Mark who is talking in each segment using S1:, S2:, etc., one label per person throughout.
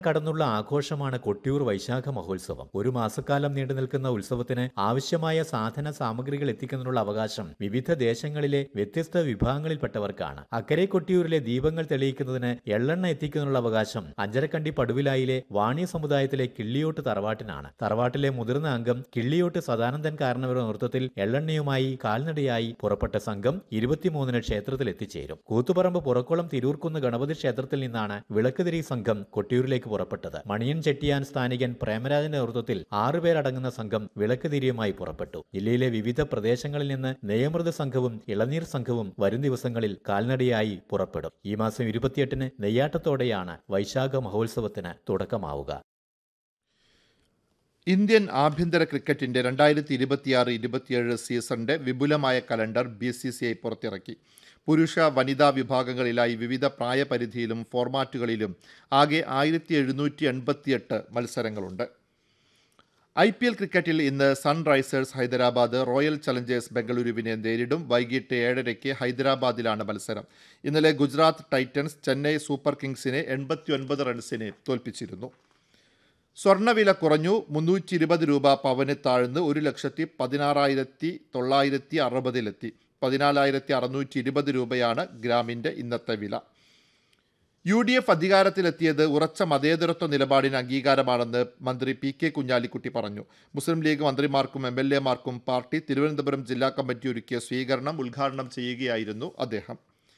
S1: കടന്നുള്ള ആഘോഷമാണ് കൊട്ടിയൂർ വൈശാഖ മഹോത്സവം ഒരു മാസക്കാലം നീണ്ടു നിൽക്കുന്ന ഉത്സവത്തിന് ആവശ്യമായ സാധന സാമഗ്രികൾ എത്തിക്കുന്നതിനുള്ള അവകാശം വിവിധ ദേശങ്ങളിലെ വ്യത്യസ്ത വിഭാഗങ്ങളിൽപ്പെട്ടവർക്കാണ് അക്കരെ കൊട്ടിയൂരിലെ ദീപങ്ങൾ തെളിയിക്കുന്നതിന് എള്ളെണ്ണ എത്തിക്കുന്നതിനുള്ള അവകാശം അഞ്ചരക്കണ്ടി പടുവിലായിലെ വാണി സമുദായത്തിലെ കിള്ളിയോട്ട് തറവാട്ടിനാണ് തറവാട്ടിലെ മുതിർന്ന അംഗം കിള്ളിയോട്ട് സദാനന്ദൻ കാരണവരുടെ നേതൃത്വത്തിൽ എള്ളെണ്ണയുമായി കാൽനടയായി പുറപ്പെട്ട സംഘം ഇരുപത്തിമൂന്നിന് ക്ഷേത്രത്തിൽ എത്തിച്ചേരും കൂത്തുപറമ്പ് പുറക്കുളം തിരൂർക്കുന്ന് ഗണപതി ക്ഷേത്രത്തിൽ നിന്നാണ് വിളക്കുതിരി സംഘം കൊട്ടിയൂരിലേക്ക് പുറപ്പെട്ടത് മണിയൻ ചെട്ടിയാൻ സ്ഥാനികൻ പ്രേമരാജന്റെ നേതൃത്വത്തിൽ ആറുപേരടങ്ങുന്ന സംഘം വിളക്കുതിരിയുമായി പുറപ്പെട്ടു ജില്ലയിലെ വിവിധ പ്രദേശങ്ങളിൽ നിന്ന് നെയ്യമൃത സംഘവും ഇളനീർ സംഘവും വരും ദിവസങ്ങളിൽ കാൽനടയായി പുറപ്പെടും ഈ മാസം ഇരുപത്തിയെട്ടിന് നെയ്യാട്ടത്തോടെയാണ് വൈശാഖ മഹോത്സവത്തിന് തുടക്കമാവുക
S2: ഇന്ത്യൻ ആഭ്യന്തര ക്രിക്കറ്റിന്റെ രണ്ടായിരത്തി ഇരുപത്തിയാറ് ഇരുപത്തിയേഴ് സീസണിന്റെ വിപുലമായ calendar B C C I പുറത്തിറക്കി പുരുഷ വനിതാ വിഭാഗങ്ങളിലായി വിവിധ പ്രായപരിധിയിലും ഫോർമാറ്റുകളിലും ആകെ ആയിരത്തി എഴുന്നൂറ്റി എൺപത്തിയെട്ട് മത്സരങ്ങളുണ്ട് ഐ പി എൽ ക്രിക്കറ്റിൽ ഇന്ന് സൺറൈസേഴ്സ് ഹൈദരാബാദ് റോയൽ ചലഞ്ചേഴ്സ് ബംഗളൂരുവിനെ നേരിടും വൈകിട്ട് ഏഴരയ്ക്ക് ഹൈദരാബാദിലാണ് മത്സരം ഇന്നലെ ഗുജറാത്ത് ടൈറ്റൻസ് ചെന്നൈ സൂപ്പർ കിങ്സിനെ എൺപത്തിയൊൻപത് റൺസിന് തോൽപ്പിച്ചിരുന്നു സ്വർണ്ണവില കുറഞ്ഞു മുന്നൂറ്റി ഇരുപത് രൂപ പവന് താഴ്ന്ന് ഒരു ലക്ഷത്തി പതിനാറായിരത്തി തൊള്ളായിരത്തി അറുപതിലെത്തി പതിനാലായിരത്തി അറുന്നൂറ്റി ഇരുപത് രൂപയാണ് ഗ്രാമിൻ്റെ ഇന്നത്തെ വില യു ഡി എഫ് അധികാരത്തിലെത്തിയത് ഉറച്ച മതേതരത്വ നിലപാടിന് അംഗീകാരമാണെന്ന് മന്ത്രി പി കെ കുഞ്ഞാലിക്കുട്ടി പറഞ്ഞു മുസ്ലിം ലീഗ് മന്ത്രിമാർക്കും എം എൽ എമാർക്കും പാർട്ടി തിരുവനന്തപുരം ജില്ലാ കമ്മിറ്റി ഒരുക്കിയ സ്വീകരണം ഉദ്ഘാടനം ചെയ്യുകയായിരുന്നു അദ്ദേഹം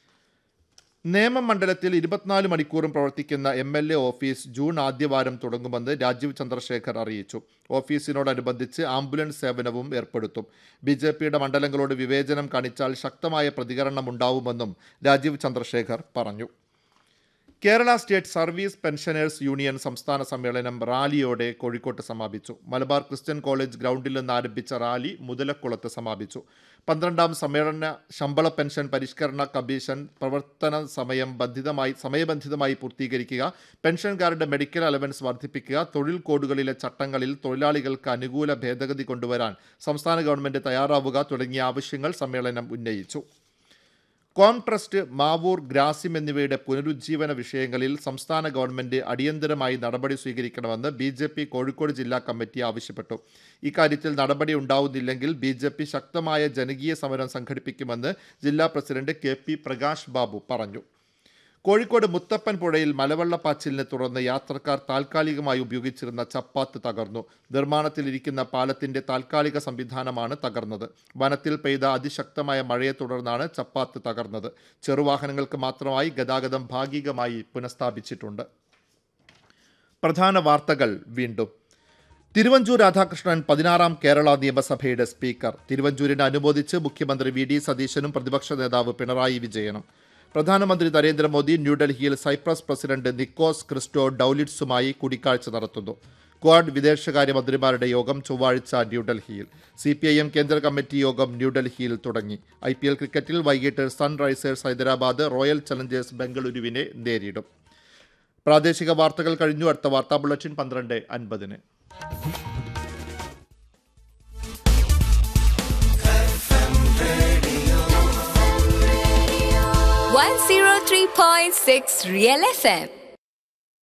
S2: നേമം മണ്ഡലത്തിൽ ഇരുപത്തിനാല് മണിക്കൂറും പ്രവർത്തിക്കുന്ന M L A office June ആദ്യവാരം തുടങ്ങുമെന്ന് രാജീവ് ചന്ദ്രശേഖർ അറിയിച്ചു ഓഫീസിനോടനുബന്ധിച്ച് ആംബുലൻസ് സേവനവും ഏർപ്പെടുത്തും ബി ജെ പിയുടെ മണ്ഡലങ്ങളോട് വിവേചനം കാണിച്ചാൽ ശക്തമായ പ്രതികരണമുണ്ടാവുമെന്നും രാജീവ് ചന്ദ്രശേഖർ പറഞ്ഞു Kerala state service pensioners union സംസ്ഥാന സമ്മേളനം റാലിയോടെ കോഴിക്കോട്ട് സമാപിച്ചു മലബാർ ക്രിസ്ത്യൻ കോളേജ് ഗ്രൗണ്ടിൽ നിന്ന് ആരംഭിച്ച റാലി മുതലക്കുളത്ത് സമാപിച്ചു പന്ത്രണ്ടാം സമ്മേളന ശമ്പള പെൻഷൻ പരിഷ്കരണ കമ്മീഷൻ പ്രവർത്തന സമയം ബന്ധിതമായി സമയബന്ധിതമായി പൂർത്തീകരിക്കുക പെൻഷൻകാരുടെ മെഡിക്കൽ അലവൻസ് വർദ്ധിപ്പിക്കുക തൊഴിൽ കോഡുകളിലെ ചട്ടങ്ങളിൽ തൊഴിലാളികൾക്ക് അനുകൂല ഭേദഗതി കൊണ്ടുവരാൻ സംസ്ഥാന ഗവൺമെന്റ് തയ്യാറാവുക തുടങ്ങിയ ആവശ്യങ്ങൾ സമ്മേളനം ഉന്നയിച്ചു കോം ട്രസ്റ്റ് മാവൂർ ഗ്രാസിം എന്നിവയുടെ പുനരുജ്ജീവന വിഷയങ്ങളിൽ സംസ്ഥാന ഗവൺമെന്റ് അടിയന്തരമായി നടപടി സ്വീകരിക്കണമെന്ന് ബി ജെ പി കോഴിക്കോട് ജില്ലാ കമ്മിറ്റി ആവശ്യപ്പെട്ടു ഇക്കാര്യത്തിൽ നടപടി ഉണ്ടാവുന്നില്ലെങ്കിൽ ബി ജെ പി ശക്തമായ ജനകീയ സമരം സംഘടിപ്പിക്കുമെന്ന് ജില്ലാ president K P Prakash Babu പറഞ്ഞു കോഴിക്കോട് മുത്തപ്പൻ പുഴയിൽ മലവെള്ളപ്പാച്ചിലിനെ തുടർന്ന് യാത്രക്കാർ താൽക്കാലികമായി ഉപയോഗിച്ചിരുന്ന ചപ്പാത്ത് തകർന്നു നിർമ്മാണത്തിലിരിക്കുന്ന പാലത്തിന്റെ താൽക്കാലിക സംവിധാനമാണ് തകർന്നത് വനത്തിൽ പെയ്ത അതിശക്തമായ മഴയെ തുടർന്നാണ് ചപ്പാത്ത് തകർന്നത് ചെറുവാഹനങ്ങൾക്ക് മാത്രമായി ഗതാഗതം ഭാഗികമായി പുനഃസ്ഥാപിച്ചിട്ടുണ്ട് പ്രധാന വാർത്തകൾ വീണ്ടും തിരുവഞ്ചൂർ രാധാകൃഷ്ണൻ പതിനാറാം കേരള നിയമസഭയുടെ സ്പീക്കർ തിരുവഞ്ചൂരിനെ അനുമോദിച്ച് മുഖ്യമന്ത്രി വി ഡി സതീശനും പ്രതിപക്ഷ നേതാവ് പിണറായി വിജയനും പ്രധാനമന്ത്രി നരേന്ദ്രമോദി ന്യൂഡൽഹിയിൽ സൈപ്രസ് പ്രസിഡന്റ് നിക്കോസ് ക്രിസ്റ്റോ ഡൌലിറ്റ്സുമായി കൂടിക്കാഴ്ച നടത്തുന്നു ക്വാഡ് വിദേശകാര്യമന്ത്രിമാരുടെ യോഗം ചൊവ്വാഴ്ച ന്യൂഡൽഹിയിൽ സി പി ഐ എം കേന്ദ്ര കമ്മിറ്റി യോഗം ന്യൂഡൽഹിയിൽ തുടങ്ങി ഐ പി എൽ ക്രിക്കറ്റിൽ വൈകിട്ട് സൺറൈസേഴ്സ് ഹൈദരാബാദ് റോയൽ ചലഞ്ചേഴ്സ് ബംഗളൂരുവിനെ നേരിടും പ്രാദേശിക വാർത്തകൾ കഴിഞ്ഞു അടുത്ത വാർത്താ ബുള്ളറ്റിൻ പന്ത്രണ്ട് അൻപതിന്
S3: One zero three point six Real FM.